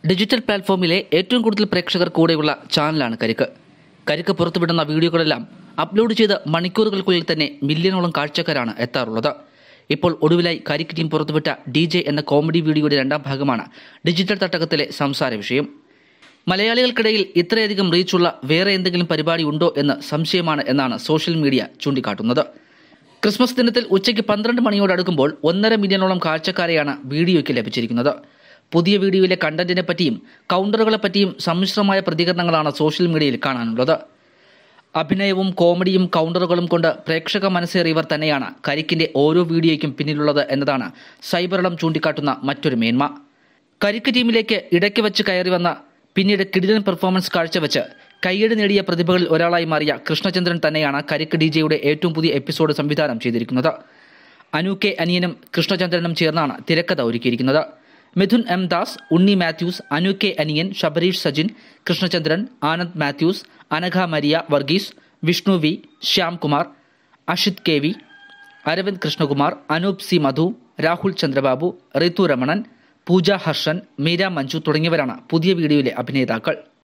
digital പ്ലാറ്റ്ഫോമിലെ ഏറ്റവും കൂടുതൽ പ്രേക്ഷകർ കൂടെയുള്ള ചാനലാണ് കരിക്ക് കരിക്ക് പുറത്തുവിടുന്ന വീഡിയോകളെല്ലാം അപ്ലോഡ് ചെയ്ത് മണിക്കൂറുകൾക്കുള്ളിൽ തന്നെ മില്യണോളം കാഴ്ചക്കാരാണ് എത്താറുള്ളത് ഇപ്പോൾ ഒടുവിലായി കരിക്ക് ടീം പുറത്തുവിട്ട ഡി ജെ എന്ന കോമഡി വീഡിയോയുടെ രണ്ടാം ഭാഗമാണ് ഡിജിറ്റൽ തട്ടകത്തിലെ സംസാര വിഷയം മലയാളികൾക്കിടയിൽ ഇത്രയധികം റീച്ചുള്ള വേറെ എന്തെങ്കിലും പരിപാടി ഉണ്ടോ എന്ന് സംശയമാണ് എന്നാണ് സോഷ്യൽ മീഡിയ ചൂണ്ടിക്കാട്ടുന്നത് ക്രിസ്മസ് ദിനത്തിൽ ഉച്ചയ്ക്ക് പന്ത്രണ്ട് മണിയോടടുക്കുമ്പോൾ ഒന്നര മില്യണോളം കാഴ്ചക്കാരെയാണ് വീഡിയോയ്ക്ക് ലഭിച്ചിരിക്കുന്നത് പുതിയ വീഡിയോയിലെ കണ്ടന്റിനെ പറ്റിയും കൗണ്ടറുകളെ പറ്റിയും സമ്മിശ്രമായ പ്രതികരണങ്ങളാണ് സോഷ്യൽ മീഡിയയിൽ കാണാനുള്ളത് അഭിനയവും കോമഡിയും കൗണ്ടറുകളും കൊണ്ട് പ്രേക്ഷക മനസ്സേറിയവർ തന്നെയാണ് കരിക്കിന്റെ ഓരോ വീഡിയോയ്ക്കും പിന്നിലുള്ളത് എന്നതാണ് സൈബറിളം ചൂണ്ടിക്കാട്ടുന്ന മറ്റൊരു മേന്മ കരിക്ക് ടീമിലേക്ക് ഇടയ്ക്ക് വെച്ച് കയറി വന്ന പിന്നീട് കിടിലൻ പെർഫോമൻസ് കാഴ്ചവെച്ച് കയ്യടി നേടിയ പ്രതിഭകളിൽ ഒരാളായി മാറിയ കൃഷ്ണചന്ദ്രൻ തന്നെയാണ് കരിക്ക് ഡി ജെയുടെ ഏറ്റവും പുതിയ എപ്പിസോഡ് സംവിധാനം ചെയ്തിരിക്കുന്നത് അനു കെ അനിയനും കൃഷ്ണചന്ദ്രനും ചേർന്നാണ് തിരക്കഥ ഒരുക്കിയിരിക്കുന്നത് Mithun M Das Unni Mathews Anu K Aniyan Sabareesh Sajin Krishnachandran Anand Mathews Anagha Maria Varghese Vishnu V Shyamkumar Ashith K V Aravind Krishnakumar Anoop C Madhu Rahul Chandrababu Ritu Ramanan Pooja Harshan Meera Manju തുടങ്ങിയവരാണ് പുതിയ വീഡിയോയിലെ അഭിനേതാക്കൾ